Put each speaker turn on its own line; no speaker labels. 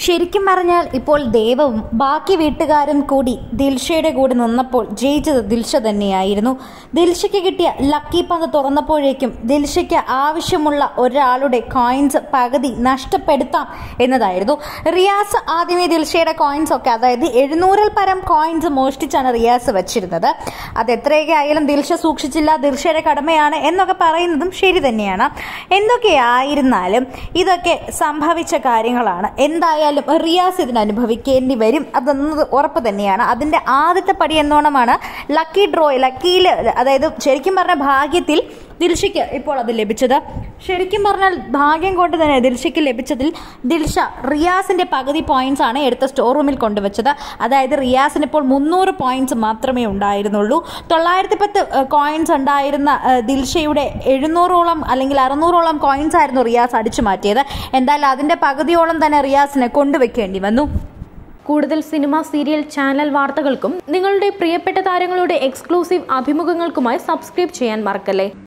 ശരിക്കും പറഞ്ഞാൽ ഇപ്പോൾ ദേവവും ബാക്കി വീട്ടുകാരും കൂടി ദിൽഷയുടെ കൂടെ നിന്നപ്പോൾ ജയിച്ചത് ദിൽഷ തന്നെയായിരുന്നു ദിൽഷയ്ക്ക് കിട്ടിയ ലക്കി പന്ത് തുറന്നപ്പോഴേക്കും ദിൽഷയ്ക്ക് ആവശ്യമുള്ള ഒരാളുടെ കോയിൻസ് പകുതി നഷ്ടപ്പെടുത്താം എന്നതായിരുന്നു റിയാസ് ആദ്യമേ ദിൽഷയുടെ കോയിൻസ് ഒക്കെ അതായത് എഴുന്നൂറിൽ പരം കോയിൻസ് മോഷ്ടിച്ചാണ് റിയാസ് വെച്ചിരുന്നത് അത് എത്രയൊക്കെ ആയാലും ദിൽഷ സൂക്ഷിച്ചില്ല ദിൽഷയുടെ കടമയാണ് എന്നൊക്കെ പറയുന്നതും ശരി തന്നെയാണ് എന്തൊക്കെയായിരുന്നാലും ഇതൊക്കെ സംഭവിച്ച കാര്യങ്ങളാണ് എന്തായാലും റിയാസ് ഇതിന് അനുഭവിക്കേണ്ടി വരും അതൊന്നത് ഉറപ്പ് തന്നെയാണ് അതിന്റെ ആദ്യത്തെ പടി എന്നോണമാണ് ലക്കി ഡ്രോ ലക്കിയിൽ അതായത് ശരിക്കും പറഞ്ഞ ഭാഗ്യത്തിൽ ദിൽഷയ്ക്ക് ഇപ്പോൾ അത് ലഭിച്ചത് ശരിക്കും പറഞ്ഞാൽ ഭാഗ്യം കൊണ്ട് തന്നെ ദിൽഷയ്ക്ക് ലഭിച്ചതിൽ ദിൽഷ റിയാസിന്റെ പകുതി പോയിന്റ്സ് ആണ് എടുത്ത സ്റ്റോർ റൂമിൽ കൊണ്ടുവച്ചത് അതായത് റിയാസിന് ഇപ്പോൾ മുന്നൂറ് പോയിന്റ്സ് മാത്രമേ ഉണ്ടായിരുന്നുള്ളൂ തൊള്ളായിരത്തി പത്ത് കോയിൻസ് ഉണ്ടായിരുന്ന ഏഹ്, ദിൽഷയുടെ എഴുന്നൂറോളം അല്ലെങ്കിൽ അറുന്നൂറോളം കോയിൻസ് ആയിരുന്നു റിയാസ് അടിച്ചു മാറ്റിയത് എന്തായാലും അതിന്റെ പകുതിയോളം തന്നെ റിയാസിന് കൊണ്ടുവയ്ക്കേണ്ടി വന്നു
കൂടുതൽ സിനിമ സീരിയൽ ചാനൽ വാർത്തകൾക്കും നിങ്ങളുടെ പ്രിയപ്പെട്ട താരങ്ങളുടെ എക്സ്ക്ലൂസീവ് അഭിമുഖങ്ങൾക്കുമായി സബ്സ്ക്രൈബ് ചെയ്യാൻ മറക്കല്ലേ